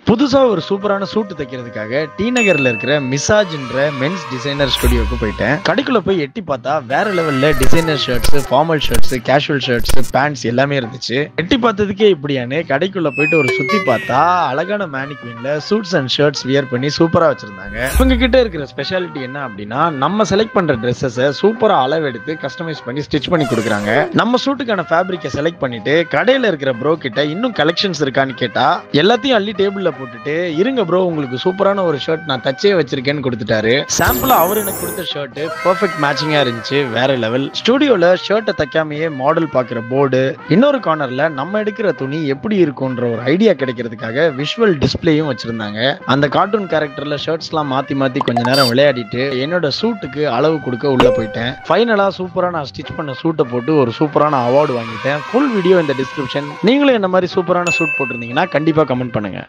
புதுசாக ஒரு சூப்பரான சூட்டு தைக்கிறதுக்காக டி நகரில் இருக்கிற மிசாஜ்ன்ற மென்ஸ் டிசைனர் ஸ்டுடியோக்கு போயிட்டேன் கடைக்குள்ள போய் எட்டி பார்த்தா வேற லெவல்ல designer shirts formal shirts casual shirts pants எல்லாமே இருந்துச்சு எட்டி பார்த்ததுக்கே இப்படியானு கடைக்குள்ள போயிட்டு ஒரு சுத்தி பார்த்தா அழகான மேனிக்வீன்ல சூட்ஸ் அண்ட் ஷர்ட்ஸ் வியர் பண்ணி சூப்பரா வச்சிருந்தாங்க இவங்க கிட்ட இருக்கிற ஸ்பெஷாலிட்டி என்ன அப்படின்னா நம்ம செலக்ட் பண்ற ட்ரெஸ்ஸஸை சூப்பரா அளவெடுத்து கஸ்டமைஸ் பண்ணி ஸ்டிச் பண்ணி கொடுக்குறாங்க நம்ம சூட்டுக்கான ஃபேப்ரிக்கை செலக்ட் பண்ணிட்டு கடையில இருக்கிற ப்ரோ கிட்ட இன்னும் கலெக்ஷன்ஸ் இருக்கான்னு கேட்டா எல்லாத்தையும் அள்ளி டேபிள்ல போட்டுட்டு இருங்க ப்ரோ உங்களுக்கு சூப்பரான ஒரு ஷர்ட் நான் தச்சே வச்சிருக்கேன்னு கொடுத்துட்டாரு சாம்பிளா அவர் எனக்கு கொடுத்த ஷர்ட் பெர்ஃபெக்ட் மேட்சிங்கா இருந்துச்சு வேற லெவல் ஸ்டுடியோல ஷர்ட்டை தைக்காமையே மாடல் பாக்குற போர்டு இன்னொரு கார்னர்ல நம்ம எடுக்கிற துணி எப்படி இருக்கும்ன்ற ஒரு ஐடியா கிடைக்கிறதுக்காக விஷுவல் டிஸ்பிளேயும் வச்சிருந்தாங்க அந்த கார்ட்டூன் கேரக்டர்ல ஷர்ட்ஸ்லாம் மாத்தி மாத்தி கொஞ்ச நேரம் விளையாடிட்டு என்னோட சூட்டுக்கு அளவு கொடுக்க உள்ள போயிட்டேன் ஃபைனலா சூப்பரா நான் ஸ்டிச் பண்ண சூட்டை போட்டு ஒரு சூப்பரான அவார்டு வாங்கிட்டேன் ஃபுல் வீடியோ இந்த டிஸ்கிரிப்ஷன் நீங்களும் என்ன மாதிரி சூப்பரான சூட் போட்டிருந்தீங்கன்னா கண்டிப்பா கமெண்ட் பண்ணுங்க